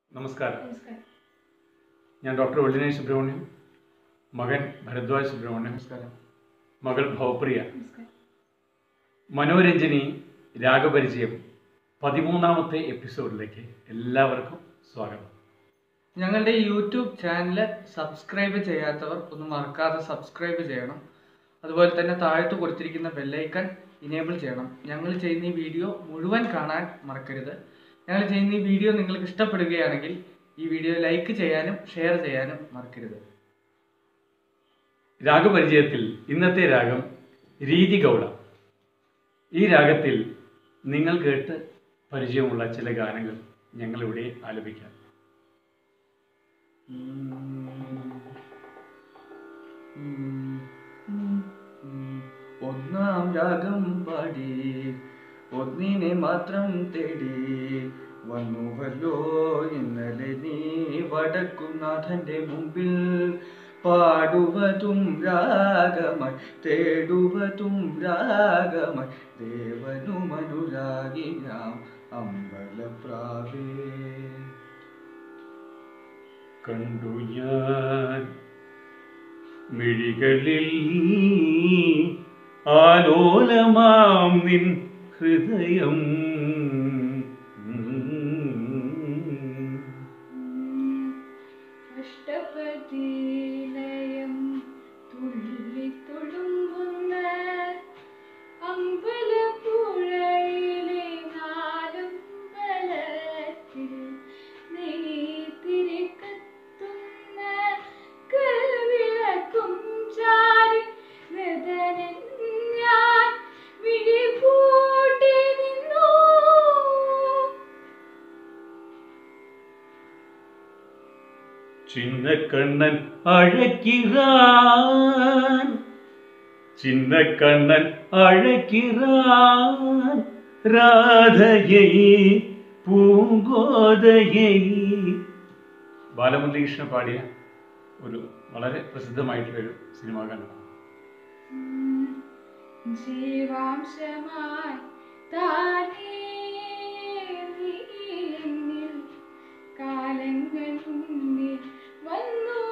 നമസ്കാരം നമസ്കാരം ഞാൻ ഡോക്ടർ വെള്ളിനേഷ് സുബ്രഹ്മണ്യം മകൻ ഭരദ്വാജ് സുബ്രഹ്മണ്യം നമസ്കാരം മകൾ ഭവപ്രിയ നമസ്കാരം മനോരഞ്ജനി രാഗപരിചയം പതിമൂന്നാമത്തെ എപ്പിസോഡിലേക്ക് എല്ലാവർക്കും സ്വാഗതം ഞങ്ങളുടെ യൂട്യൂബ് ചാനൽ സബ്സ്ക്രൈബ് ചെയ്യാത്തവർ ഒന്ന് മറക്കാതെ സബ്സ്ക്രൈബ് ചെയ്യണം അതുപോലെ തന്നെ താഴത്ത് കൊടുത്തിരിക്കുന്ന ബെല്ലൈക്കൺ ഇനേബിൾ ചെയ്യണം ഞങ്ങൾ ചെയ്യുന്ന ഈ വീഡിയോ മുഴുവൻ കാണാൻ മറക്കരുത് ഞങ്ങൾ ചെയ്യുന്ന ഈ വീഡിയോ നിങ്ങൾക്ക് ഇഷ്ടപ്പെടുകയാണെങ്കിൽ ഈ വീഡിയോ ലൈക്ക് ചെയ്യാനും ഷെയർ ചെയ്യാനും മറക്കരുത് രാഗപരിചയത്തിൽ ഇന്നത്തെ രാഗം രീതിഗൗള ഈ രാഗത്തിൽ നിങ്ങൾ കേട്ട് പരിചയമുള്ള ചില ഗാനങ്ങൾ ഞങ്ങളിവിടെ ആലപിക്കാം ഒന്നാം രാഗം പാടി ഒന്നിനെ മാത്രം തേടി വന്നുവല്ലോ ഇന്നലെ നീ വടക്കുനാഥന്റെ മുമ്പിൽ പാടുവതും രാഗമായി തേടുവതും രാഗമായി ദേവനും അനുരാഗിയാം അമ്പലപ്രാവേ കണ്ടു ഞാൻ മിഴികളിൽ ആലോലമാം നിൻ ഹൃദയം അഷ്ടപതിലയം തുള്ളി തുളുമ്പുന്ന അമ്പലപ്പുഴയിലെ നാലമ്പലത്തിൽ നീ തിരികത്തുന്ന കൽവിളക്കും ചാരി നൃതനൻ ഞാൻ വിഴിപൂട്ടി നിന്നു ചിന്നക്കണ്ണൻ അഴയ്ക്കാൻ ചിന്നക്കണ്ണൻ അഴയ്ക്കാൻ രാധയെ പൂങ്കോതയെ ബാലമുരളീകൃഷ്ണൻ പാടിയ ഒരു വളരെ പ്രസിദ്ധമായിട്ടുള്ള ഒരു സിനിമാ ഗാനമാണ് ജീവാംശമായി താനേ നീ എന്നിൽ കാലങ്ങൾ മുന്നിൽ വന്നു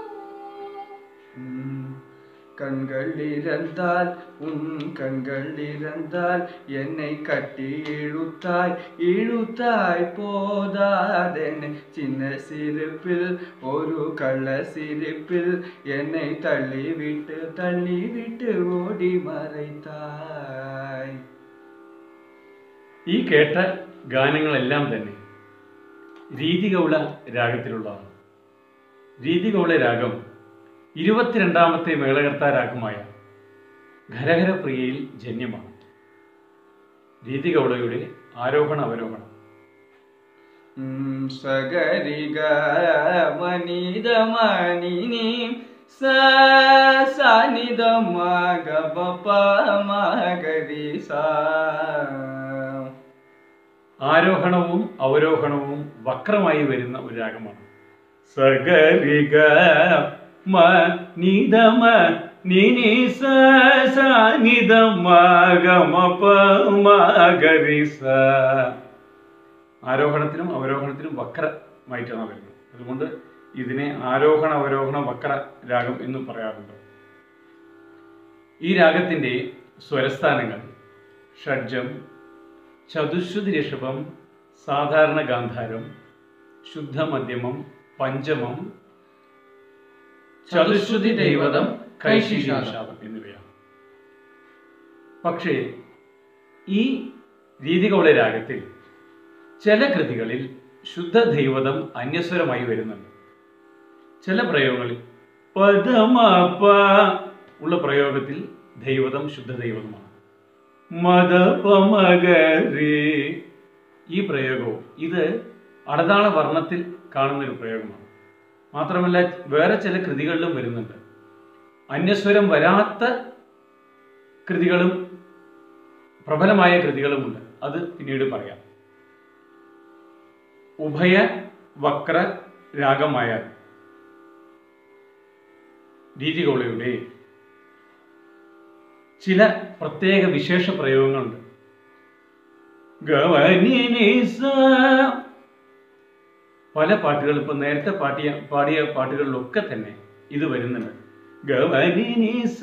ഉം. கண்கள் இறந்தால் உன் கண்கள் இறந்தால் என்னை கட்டி இழுத்தாய் இழுத்தாய் போதாதென்னை சின்ன சிரிப்பில் ஒரு கள்ள சிரிப்பில் என்னை தள்ளிவிட்டு தள்ளிவிட்டு ஓடி மறைத்தாய் ഈ കേട്ട ഗാനങ്ങളെല്ലാം തന്നെ രീതിഗൗള രാഗത്തിലുള്ളതാണ് രീതിഗൗള രാഗം ഇരുപത്തിരണ്ടാമത്തെ മേളകർത്താ രാഗമായ ഘരഘരപ്രിയയിൽ ജന്യമാണ് രീതിഗൗളയുടെ ആരോഹണ അവരോഹണം ഉം, സഗരിഗ മനിത മനിനി സ സാനിത മഗ പ മഗരി സാ ആരോഹണവും അവരോഹണവും വക്രമായി വരുന്ന ഒരു രാഗമാണ് സഗരിഗ മ നിധമ നിനി സ സ നിധ മ ഗ മ പ മ ഗരി സ ആരോഹണത്തിനും അവരോഹണത്തിനും വക്രമായിട്ടാണ് വരുന്നത് അതുകൊണ്ട് ഇതിനെ ആരോഹണ അവരോഹണ വക്ര രാഗം എന്ന് പറയാറുണ്ട് ഈ രാഗത്തിൻ്റെ സ്വരസ്ഥാനങ്ങൾ ഷഡ്ജം ചതുശ്രുതി ഋഷഭം സാധാരണ ഗാന്ധാരം ശുദ്ധമധ്യമം പഞ്ചമം ചതുശ്രുതി ദൈവതം കൈശിഷാദം എന്നിവയാണ് പക്ഷേ ഈ രീതികളുടെ രാഗത്തിൽ ചില കൃതികളിൽ ശുദ്ധ ദൈവതം അന്യസ്വരമായി വരുന്നുണ്ട് ചില പ്രയോഗങ്ങളിൽ പദമപ ഉള്ള പ്രയോഗത്തിൽ ദൈവതം ശുദ്ധ ദൈവതമാണ് മദപമകരി ഈ പ്രയോഗവും ഇത് അടതാള വർണ്ണത്തിൽ കാണുന്ന ഒരു പ്രയോഗമാണ് മാത്രമല്ല വേറെ ചില കൃതികളിലും വരുന്നുണ്ട് അന്യസ്വരം വരാത്ത കൃതികളും പ്രബലമായ കൃതികളുമുണ്ട് അത് പിന്നീട് പറയാം ഉഭയ വക്ര രാഗമായ രീതികോളയുടെ ചില പ്രത്യേക വിശേഷ പ്രയോഗങ്ങളുണ്ട് ഗവനിനിസ പല പാട്ടുകൾ ഇപ്പൊ നേരത്തെ പാടിയ പാടിയ പാട്ടുകളിലൊക്കെ തന്നെ ഇത് വരുന്നുണ്ട് ഗവനി നിസ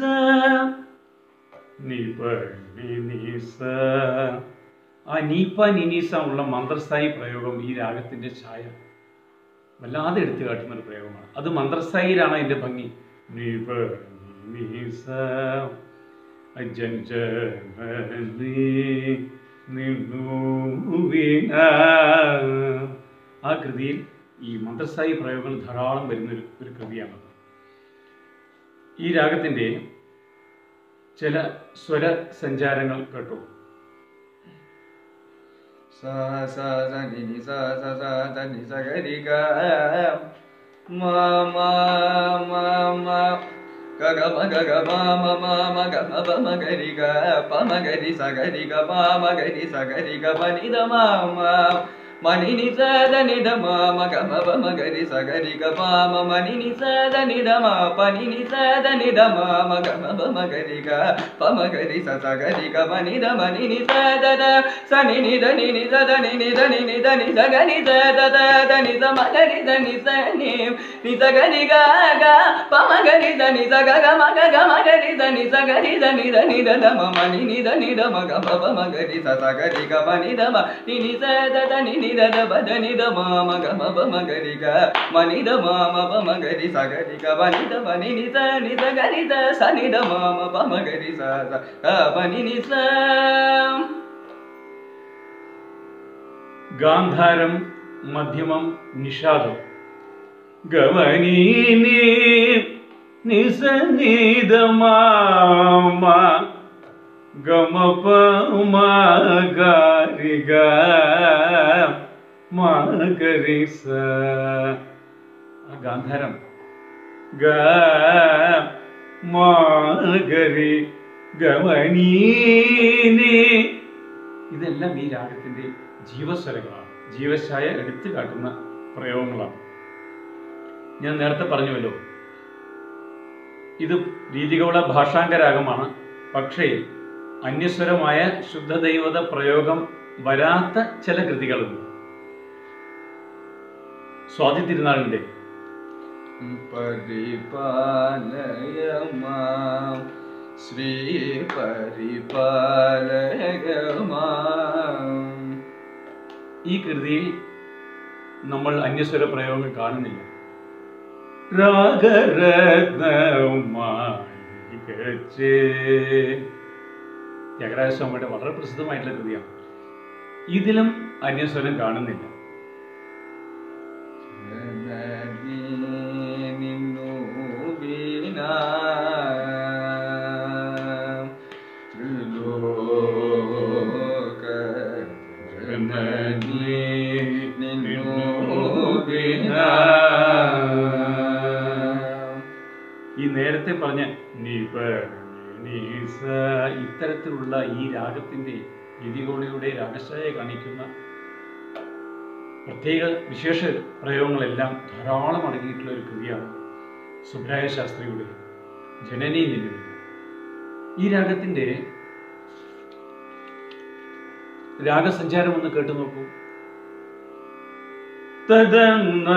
നിപ നിനിസ. ആ നീപ്പ നിനീസ ഉള്ള മന്ത്രസ്ഥായി പ്രയോഗം ഈ രാഗത്തിന്റെ ഛായ വല്ലാതെ എടുത്തു കാട്ടുന്ന ഒരു പ്രയോഗമാണ് അത് മന്ത്രസ്ഥായിലാണ് അതിന്റെ ഭംഗി നിപ നിനീസ. അജഞ്ചലി നിന്നു വീണ. ആ കൃതിയിൽ ഈ മന്ത്രസ്ഥായി പ്രയോഗങ്ങൾ ധാരാളം വരുന്നൊരു ഒരു കൃതിയാണ് ഈ രാഗത്തിന്റെ ചില സ്വര സഞ്ചാരങ്ങൾ കേട്ടു sa sa sa ni ni sa sa sa sa ni sa ga ri ga ma ma ma ma ga ga ma ga ga ma ma ma ma ga ma ba ma ga ri ga pa ma ga ri sa ga ri ga ma ma ga ri sa ga ri ga pa ni da ma ma ma ni ni sa da ni da ma ma ga ma ba ma ga ri sa ga ri ga pa ma ma ni ni sa da ni da ma pa ni ni sa da ni da ma ma ga ma ba ma ga ri ga pa ma ga ri sa sa ga ri ga ma ni da ma ni ni sa da da sa ni ni da ni ni sa da ni ni da ni ni da ni sa ga ni sa da da da ni sa ma ga ri da ni sa ni ni sa ga ni ga ga pa ma ga ri da ni sa ga ga ma ga ga ma ga ri da ni sa ga ri da ni da ni da da ma ma ni ni da ni da ma ga ma ba ma ga ri sa sa ga ri ga ma ni da ma ni ni sa da da ni ni da da ba da ni da ma ma ga ma ba ma ga ri ga ma ni da ma ma ba ma ga ri sa ga ri ga ba ni da ma ni ni sa ni sa ga ri da sa ni da ma ma ba ma ga ri sa sa ga ba ni ni sa ഗാന്ധാരം മധ്യമം നിഷാദം ഗവനീ നിസനീതമാമ ഗമപ മഗരിഗ മഗരിസ ആ ഗാന്ധാരം ഗ മഗരി ഗവനീനി ഇതെല്ലാം ഈ രാഗത്തിന്റെ ജീവസ്വരങ്ങളാണ് ജീവശായ എടുത്തു കാട്ടുന്ന പ്രയോഗങ്ങളാണ് ഞാൻ നേരത്തെ പറഞ്ഞുവല്ലോ ഇത് രീതികവള ഭാഷാംഗരാഗമാണ് പക്ഷേ അന്യസ്വരമായ ശുദ്ധദൈവത പ്രയോഗം വരാത്ത ചില കൃതികളുണ്ട് സ്വാതി തിരുനാളിന്റെ പരിപാലയ മാം ശ്രീ പരിപാലയ മാം ഈ കൃതിയിൽ നമ്മൾ അന്യസ്വര പ്രയോഗങ്ങൾ കാണുന്നില്ല രാഗരത്നമായികച്ചേ ത്യാഗരാജ സ്വാമിയുടെ വളരെ പ്രസിദ്ധമായിട്ടുള്ള കൃതിയാണ് ഇതിലും അന്യസ്വരം കാണുന്നില്ല ജനനീ നിന്നു വീണ ത്രിലോക ജനനീ നിന്നു വീണ ഈ നേരത്തെ പറഞ്ഞ നിപ, നിസ, ഇത്തരത്തിലുള്ള ഈ രാഗത്തിന്റെ രീതികോളിയുടെ രാഗശായ കാണിക്കുന്ന പ്രത്യേക വിശേഷ പ്രയോഗങ്ങളെല്ലാം ധാരാളം അടങ്ങിയിട്ടുള്ള ഒരു കൃതിയാണ് സുബ്രായ ശാസ്ത്രിയുടെ ജനനി നിന്നു ഈ രാഗത്തിന്റെ രാഗസഞ്ചാരം ഒന്ന് കേട്ടു നോക്കൂ തദന്ന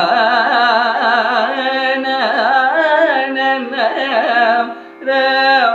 ര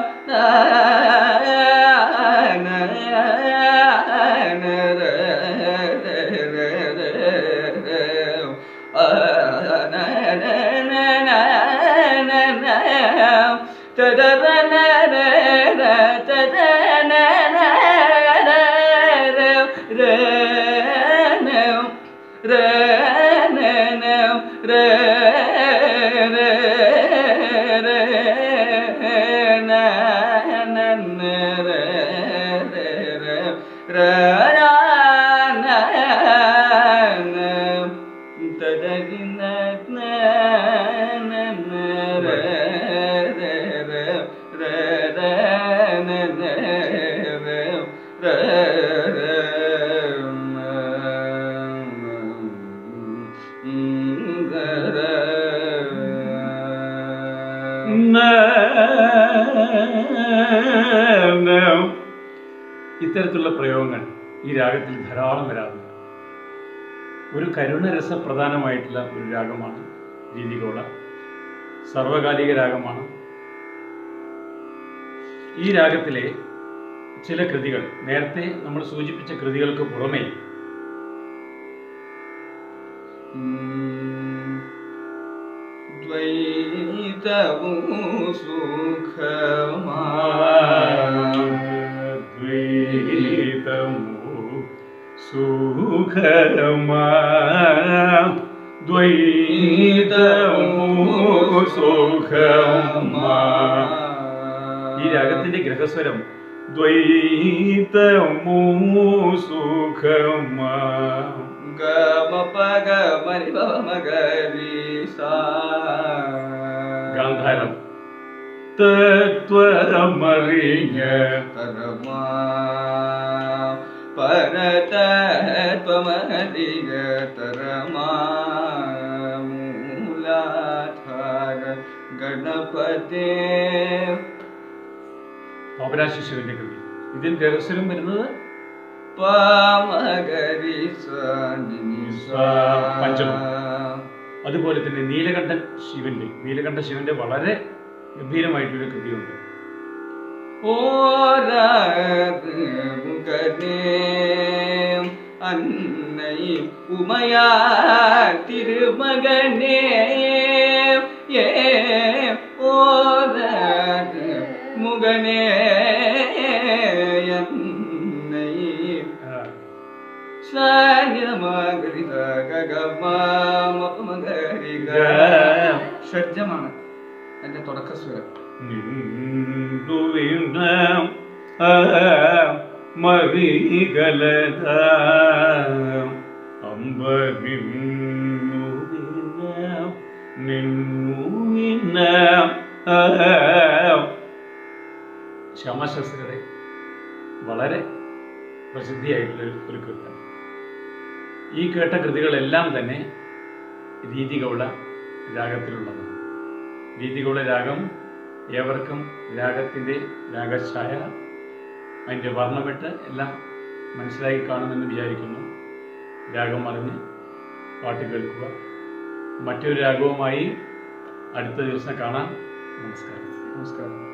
ഇത്തരത്തിലുള്ള പ്രയോഗങ്ങൾ ഈ രാഗത്തിൽ ധാരാളം വരാറുണ്ട് ഒരു കരുണരസപ്രധാനമായിട്ടുള്ള ഒരു രാഗമാണ് രീതികോള സർവകാലിക രാഗമാണ് ഈ രാഗത്തിലെ ചില കൃതികൾ നേരത്തെ നമ്മൾ സൂചിപ്പിച്ച കൃതികൾക്ക് പുറമേ ദ്വൈതവു സുഖമാ ദ്വൈതമോ സുഖരമാ ദ്വൈതമോ സുഖമാ ഈ രാഗത്തിന്റെ ഗ്രഹസ്വരം ദ്വൈതമോ സുഖമാ ഗമ പഗ മരി പവ മഗരി സാ ഗാന്ധാരം തത്വമറിഞ്ഞ തരമാ പരതത്വമഹരിക തരമാ മൂലാധാര ഗണപതേ പാപരാശിശുവിന്റെ കൃതി ഇതിൽ രഹസ്യം വരുന്നത് പാമഗരി പഞ്ചമം. അതുപോലെ തന്നെ നീലകണ്ഠൻ ശിവന്റെ നീലകണ്ഠ ശിവന്റെ വളരെ ഗംഭീരമായിട്ടൊരു കൃതിയുണ്ട് ഓരേ അന്നൈ ഉമയാ തിരുമകനേ ഏ ഓര മുകനേ അന്നൈ ആ, സാനിതമഗരിത ഗഗമമപമഗരിക ഗ- ഷഡ്ജമാണ് എന്റെ തുടക്കസ്വരം നിന്നു വീണ ആ, മറികലത അമ്പ നിന്നു വീണ നിന്നു വീണ ആ, ശ്യാമശാസ്ത്രിയുടെ വളരെ പ്രസിദ്ധിയായിട്ടുള്ള ഒരു- ഒരു കീർത്തനം ഈ കേട്ട കൃതികളെല്ലാം തന്നെ രീതികൗള രാഗത്തിലുള്ളതാണ് രീതികൗള രാഗം ഏവർക്കും രാഗത്തിൻ്റെ രാഗഛായ അതിൻ്റെ വർണ്ണമെട്ട് എല്ലാം മനസ്സിലാക്കി കാണുമെന്ന് വിചാരിക്കുന്നു രാഗം അറിഞ്ഞ് പാട്ട് കേൾക്കുക മറ്റൊരു രാഗവുമായി അടുത്ത ദിവസം കാണാം നമസ്കാരം നമസ്കാരം